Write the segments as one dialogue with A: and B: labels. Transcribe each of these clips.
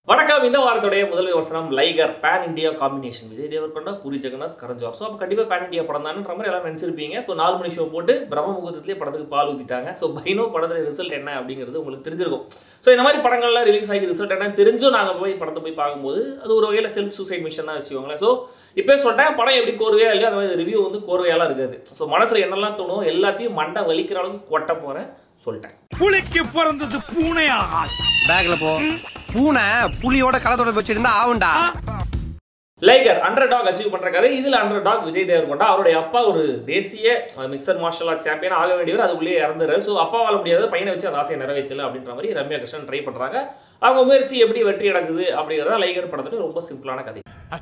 A: வணக்கம் இந்த வாரத்துடைய முதல் விமர்சனம் Liger pan India combination Vijay Deverakonda Puri Jagannath Karan Johar so அப்போ கண்டிப்பாக பேன் இந்தியா படம் தானன்ற மாதிரி எல்லாம் நினச்சிருப்பீங்க ஸோ நாலு மணி ஷோ போட்டு பிரம்ம முகூர்த்தத்திலே படத்துக்கு பால் ஊற்றிட்டாங்க ஸோ பைனோ படத்துல ரிசல்ட் என்ன அப்படிங்கிறது உங்களுக்கு தெரிஞ்சிருக்கும் ஸோ இந்த மாதிரி படங்கள்லாம் ரிலீஸ் ஆகி ரிசல்ட் என்ன தெரிஞ்சும் நாங்கள் போய் படத்தை போய் பார்க்கும்போது அது ஒரு வகையில் செல்ஃப் சூசைட் மிஷன் தான் வச்சுக்கோங்களேன் ஸோ இப்போ சொல்லிட்டேன் படம் எப்படி கோர்வையா இல்லையா அந்த மாதிரி ரிவ்யூ வந்து கோர்வையாலாம் இருக்காது ஸோ மனசில் என்னெல்லாம் தோணும் எல்லாத்தையும் மண்டை வலிக்கிற அளவுக்கு கொட்ட போகிறேன் சொல்லிட்டேன்
B: புலிக்கு பிறந்தது பூனையாக
C: பேக்ல போ பூனை புலியோட கலத்தோட வச்சிருந்தா ஆவுண்டா
A: லைகர் அண்டர் டாக் அச்சீவ் பண்ற கதை இதுல அண்டர் டாக் விஜய் தேவர்கொண்டா அவருடைய அப்பா ஒரு தேசிய மிக்சர் மார்ஷல் ஆர்ட் சாம்பியன் ஆக வேண்டியவர் அதுக்குள்ளேயே இறந்துரு ஸோ அப்பாவால முடியாத பையனை வச்சு அந்த ஆசையை நிறைவேற்றல அப்படின்ற மாதிரி ரம்யா கிருஷ்ணன் ட்ரை பண்றாங்க அவங்க முயற்சி எப்படி வெற்றி அடைஞ்சது அப்படிங்கிறத லைகர் படத்துல ரொம்ப சிம்பிளான கதை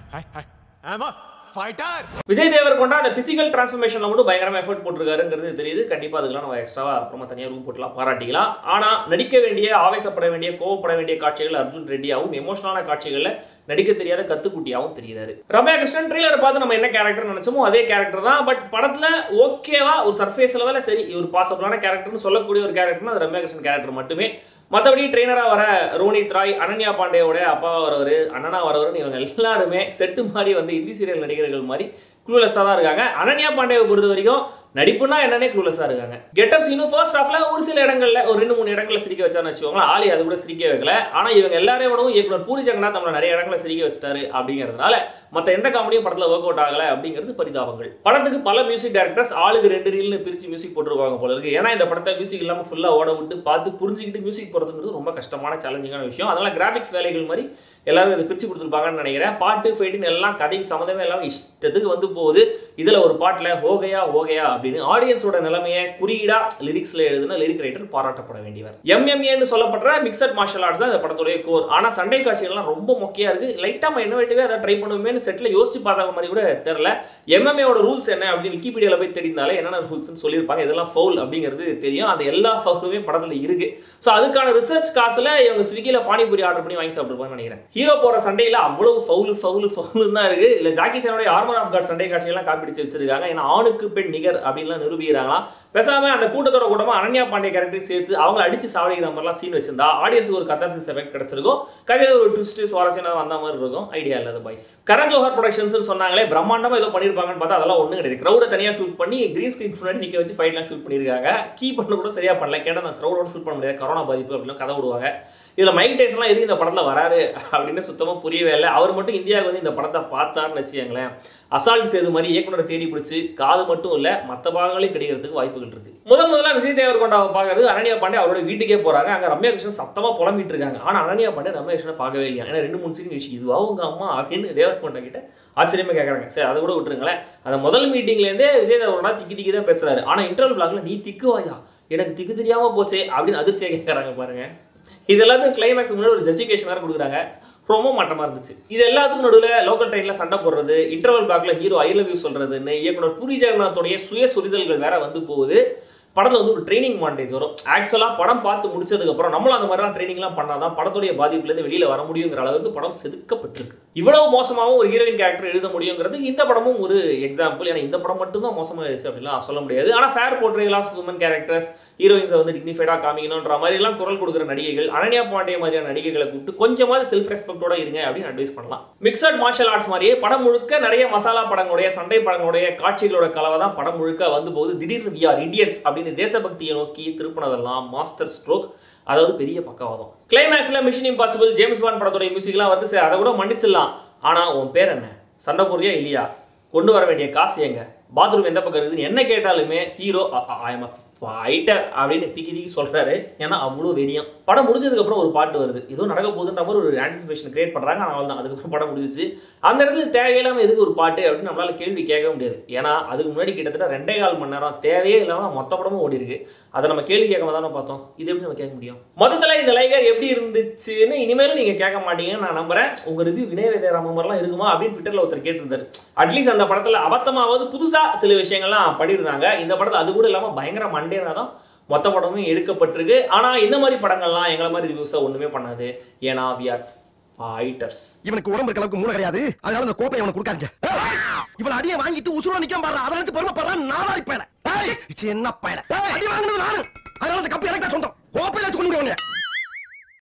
B: ஃபைட்டர்
A: விஜய் தேவர்கொண்டா அந்த பிசிக்கல் டிரான்ஸ்ஃபர்மேஷன்ல மட்டும் பயங்கரமா எஃபர்ட் போட்டிருக்காருங்கிறது தெரியுது கண்டிப்பா அதுக்கெல்லாம் நம்ம எக்ஸ்ட்ராவா அப்புறமா தனியாக ரூம் போட்டுலாம் பாராட்டிக்கலாம் ஆனா நடிக்க வேண்டிய ஆவேசப்பட வேண்டிய கோவப்பட வேண்டிய காட்சிகள் அர்ஜுன் ரெட்டியாவும் எமோஷனலான காட்சிகள்ல நடிக்க தெரியாத கத்துக்குட்டியாவும் தெரியுறாரு ரம்யா கிருஷ்ணன் ட்ரெய்லரை பார்த்து நம்ம என்ன கேரக்டர் நினைச்சோமோ அதே கேரக்டர் தான் பட் படத்துல ஓகேவா ஒரு சர்ஃபேஸ் லெவலில் சரி ஒரு பாசிபிளான கேரக்டர்னு சொல்லக்கூடிய ஒரு கேரக்டர்னா அது ரம்யா கிருஷ்ணன் கேரக்டர் மட்டுமே மற்றபடி ட்ரெயினராக வர ரோனித் ராய் அனன்யா பாண்டேயோட அப்பா வரவர் அண்ணனா வரவர்னு இவங்க எல்லாருமே செட்டு மாதிரி வந்து இந்தி சீரியல் நடிகர்கள் மாதிரி க்ளூலெஸ்ஸாக தான் இருக்காங்க அனன்யா பாண்டேவை பொறுத்த வரைக்கும் நடிப்புனா என்னன்னே க்ளூலெஸ்ஸாக இருக்காங்க கெட்டப்ஸ் இன்னும் ஃபர்ஸ்ட் ஹாஃப்ல ஒரு சில இடங்கள்ல ஒரு ரெண்டு மூணு இடங்கள்ல சிரிக்க வச்சான்னு வச்சுக்கோங்களேன் ஆலி அது கூட சிரிக்க வைக்கல ஆனா இவங்க எல்லாரையும் விடவும் இயக்குனர் பூரி ஜெகநாத் நம்மள நிறைய இடங்களை சிரிக்க வச்சிட்டாரு அப்படிங்கிறதுனால மற்ற எந்த காமெடியும் படத்துல ஒர்க் அவுட் ஆகல அப்படிங்கிறது பரிதாபங்கள் படத்துக்கு பல மியூசிக் டைரக்டர்ஸ் ஆளுக்கு ரெண்டு ரீல்னு பிரிச்சு மியூசிக் போட்டுருவாங்க போல இருக்கு ஏன்னா இந்த படத்தை மியூசிக் இல்லாம ஃபுல்லா ஓட விட்டு பார்த்து புரிஞ்சுக்கிட்டு மியூசிக் போடுறதுங்கிறது ரொம்ப கஷ்டமான சேலஞ்சிங்கான விஷயம் அதனால கிராஃபிக்ஸ் வேலைகள் மாதிரி எல்லாரும் இதை பிரிச்சு கொடுத்துருப்பாங்கன்னு நினைக்கிறேன் பாட்டு ஃபைட்டுன்னு எல்லாம் கதைக்கு சம்மந்தமே எல்லாம் இஷ்டத்துக்கு வந்து போகுது இதுல ஒரு பாட்டுல ஹோகையா ஹோகையா அப்படின்னு ஆடியன்ஸோட நிலைமையை குறியீடா லிரிக்ஸ்ல எழுதுன லிரிக் ரைட்டர் பாராட்டப்பட வேண்டியவர் எம்எம்ஏன்னு சொல்லப்படுற மிக்சட் மார்ஷல் ஆர்ட்ஸ் தான் இந்த படத்துடைய கோர் ஆனா சண்டை காட்சிகள்லாம் ரொம்ப மொக்கையா இருக்கு லைட்டா நம்ம இன்னோவேட்டிவே அதை ட்ரை பண்ணுவோமேனு செட்ல யோசிச்சு பார்த்த மாதிரி கூட தெரியல எம்எம்ஏவோட ரூல்ஸ் என்ன அப்படின்னு விக்கிபீடியால போய் தெரிந்தாலே என்னென்ன ரூல்ஸ்னு சொல்லியிருப்பாங்க இதெல்லாம் ஃபவுல் அப்படிங்கிறது தெரியும் அந்த எல்லா ஃபவுலுமே படத்துல இருக்கு ஸோ அதுக்கான ரிசர்ச் காசுல இவங்க ஸ்விக்கில பானிபூரி ஆர்டர் பண்ணி வாங்கி சாப்பிட்டுருப்பாங்கன்னு நினைக்கிறேன் ஹீரோ போற சண்டையில அவ்வளவு ஃபவுலு ஃபவுலு ஃபவுலு தான் இருக்கு இல்ல ஜாக்கி சானோட ஆர்மர் ஆஃப் காட் சண்டை காட்சிகள்லாம் காப்பிடிச்சு வச்சிருக்காங்க ஏன்னா ஆணுக்கு பெண் நிகர் அப்படின்லாம் நிரூபிக்கிறாங்களாம் பேசாம அந்த கூட்டத்தோட கூட்டமா அனன்யா பாண்டே கேரக்டர் சேர்த்து அவங்க அடிச்சு சாவடிக்கிற மாதிரிலாம் சீன் வச்சிருந்தா ஆடியன்ஸுக்கு ஒரு கத்தார்சிஸ் எஃபெக்ட் கிடைச்சிருக்கும் கதையில ஒரு ட்விஸ்ட் சுவாரஸ்யமாக வந்த மாதிரி இருக்கும் ஐடியா இல்லாத பாய்ஸ் கரண் ஜோஹர் ப்ரொடக்ஷன்ஸ் சொன்னாங்களே பிரம்மாண்டமா ஏதோ பண்ணிருப்பாங்கன்னு பார்த்தா அதெல்லாம் ஒண்ணும் கிடையாது க்ரௌட தனியா ஷூட் பண்ணி கிரீன் ஸ்கிரீன் முன்னாடி நிக்க வச்சு ஃபைட்லாம் ஷூட் பண்ணிருக்காங்க கீ பண்ண கூட சரியா பண்ணல கேட்டா நான் க்ரௌடோட ஷூட் பண்ண முடியாது கொரோனா பாதிப்பு அப்படின்னு கதை விடுவாங்க இதுல மைக் டைஸ்லாம் எதுக்கு இந்த படத்துல வராரு அப்படின்னு சுத்தமா புரியவே இல்லை அவர் மட்டும் இந்தியாவுக்கு வந்து இந்த படத்தை பார்த்தாருன்னு வச்சுக்கோங்களேன் அசால்ட் சேது மாதிரி இயக்குனரை தேடி பிடிச்சி காது மட்டும் இல்ல மற்ற பாகங்களையும் கிடைக்கிறதுக்கு வாய்ப்புகள் இருக்கு முதல் முதல்ல விஜய் தேவர்கொண்டாவை பார்க்கறது அனன்யா பாண்டே அவரோட வீட்டுக்கே போறாங்க அங்க ரம்யா கிருஷ்ணன் சத்தமா புலம்பிட்டு இருக்காங்க ஆனா அனன்யா பாண்டே ரம்யா கிருஷ்ணனை பார்க்கவே இல்லையா ஏன்னா ரெண்டு மூணு சீன் கழிச்சு இதுவா உங்க அம்மா அப்படின்னு தேவர்கொண்டா கிட்ட ஆச்சரியமா கேட்கறாங்க சரி அதை கூட விட்டுருங்களேன் அந்த முதல் மீட்டிங்ல இருந்தே விஜய் தேவர்கொண்டா திக்கி திக்கி தான் பேசுறாரு ஆனா இன்டர்வல் பிளாக்ல நீ திக்குவாயா எனக்கு திக்கு தெரியாம போச்சே அப்படின்னு அதிர்ச்சியா கேட்கறாங்க பாருங்க இது எல்லாத்துக்கும் கிளைமேக்ஸ் முன்னாடி ஒரு ஜஸ்டிஃபிகேஷன் வேறு கொடுக்குறாங்க ரொம்ப மட்டமாக இருந்துச்சு இது எல்லாத்துக்கும் நடுவில் லோக்கல் ட்ரெயினில் சண்டை போடுறது இன்டர்வல் பேக்ல ஹீரோ ஐ லவ் யூ சொல்றதுன்னு இயக்குனர் பூரி ஜெகநாத்தோடைய சுய சுரிதல்கள் வேற வந்து போகுது படத்தில் வந்து ஒரு ட்ரைனிங் மாண்டேஜ் வரும் ஆக்சுவலாக படம் பார்த்து முடிச்சதுக்கப்புறம் நம்மளும் அந்த மாதிரிலாம் ட்ரைனிங்லாம் பண்ணாதான் படத்துடைய பாதிப்புலேருந்து வெளியில் வர முடியுங்கிற அளவுக்கு படம் செதுக்கப்பட்டிருக்கு இவ்வளவு மோசமாகவும் ஒரு ஹீரோயின் கேரக்டர் எழுத முடியுங்கிறது இந்த படமும் ஒரு எக்ஸாம்பிள் ஏன்னா இந்த படம் மட்டும்தான் மோசமாக இருந்துச்சு அப்படிலாம் சொல்ல முடியாது ஆனால் fair portrayal of woman characters ஹீரோயின்ஸை வந்து டிக்னிஃபைடாக காமிக்கணுன்ற மாதிரிலாம் குரல் கொடுக்குற நடிகைகள் அனன்யா பாண்டே மாதிரியான நடிகைகளை கூப்பிட்டு கொஞ்சமாவது செல்ஃப் ரெஸ்பெக்டோட இருங்க அப்படின்னு அட்வைஸ் பண்ணலாம் மிக்சட் மார்ஷல் ஆர்ட்ஸ் மாதிரியே படம் முழுக்க நிறைய மசாலா படங்களுடைய சண்டை படங்களுடைய காட்சிகளோட கலவை தான் படம் முழுக்க வந்து போகுது திடீர்னு வி ஆர் இந்தியன்ஸ் அப்படின்னு தேசபக்தியை நோக்கி திருப்பினதெல்லாம் மாஸ்டர் ஸ்ட்ரோக் அதாவது பெரிய பக்கவாதம் கிளைமேக்ஸ்ல மிஷன் இம்பாசிபிள் ஜேம்ஸ் பாண்ட் படத்துடைய மியூசிக்லாம் வந்து சரி அதை கூட மன்னிச்சிடலாம் ஆனா உன் பேர் என்ன சண்டை போடுறியா இல்லையா கொண்டு வர வேண்டிய காசு எங்க பாத்ரூம் எந்த பக்கம் இருக்குதுன்னு என்ன கேட்டாலுமே ஹீரோ ஐ எம் ஃபைட்டர் அப்படின்னு திக்கி திக்கி சொல்றாரு ஏன்னா அவ்வளோ வெறியம் படம் முடிஞ்சதுக்கு அப்புறம் ஒரு பாட்டு வருது ஏதோ நடக்க போகுதுன்ற மாதிரி ஒரு ஆன்டிசிபேஷன் கிரியேட் பண்றாங்க ஆனால் தான் அதுக்கப்புறம் படம் முடிஞ்சிச்சு அந்த இடத்துல தேவையில்லாம எதுக்கு ஒரு பாட்டு அப்படின்னு நம்மளால கேள்வி கேட்க முடியாது ஏன்னா அதுக்கு முன்னாடி கிட்டத்தட்ட ரெண்டே கால் மணி நேரம் தேவையே இல்லாம மொத்த படமும் ஓடி இருக்கு அதை நம்ம கேள்வி கேட்காம தானே பார்த்தோம் இது எப்படி நம்ம கேட்க முடியும் மொத்தத்தில் இந்த லைகர் எப்படி இருந்துச்சுன்னு இனிமேலும் நீங்க கேட்க மாட்டீங்கன்னு நான் நம்புறேன் உங்க ரிவ்யூ வினய வேதராம மாதிரிலாம் இருக்குமா அப்படின்னு ட்விட்டர்ல ஒருத்தர் கேட்டிருந்தாரு அட்லீஸ்ட் அந்த படத்துல அபத்தமாவது புதுசா சில விஷயங்கள்லாம் பண்ணியிருந்தாங்க இந்த படத்துல அது கூட இல்லாம பயங்கர மண்டேனா தான் மொத்த படமுமே எடுக்கப்பட்டிருக்கு ஆனா இந்த மாதிரி படங்கள்லாம் எங்களை மாதிரி ரிவ்யூஸை ஒண்ணுமே பண்ணாது ஏன்னா வி ஆர் ஃபைட்டர்ஸ்
C: இவனுக்கு உடம்பு இருக்க அளவுக்கு மூளை கிடையாது அதனால இந்த கோப்பை அவனுக்கு கொடுக்காங்க இவன் அடியை வாங்கிட்டு உசுரோட நிக்க பாரு அதை நினைச்சு பெருமைப்படுறான் நாளாய் பயல என்ன பயல அடி வாங்கினது நானு அதனால இந்த கப்பி எனக்கு தான் சொந்தம் கோப்பையில வச்சு கொண்டு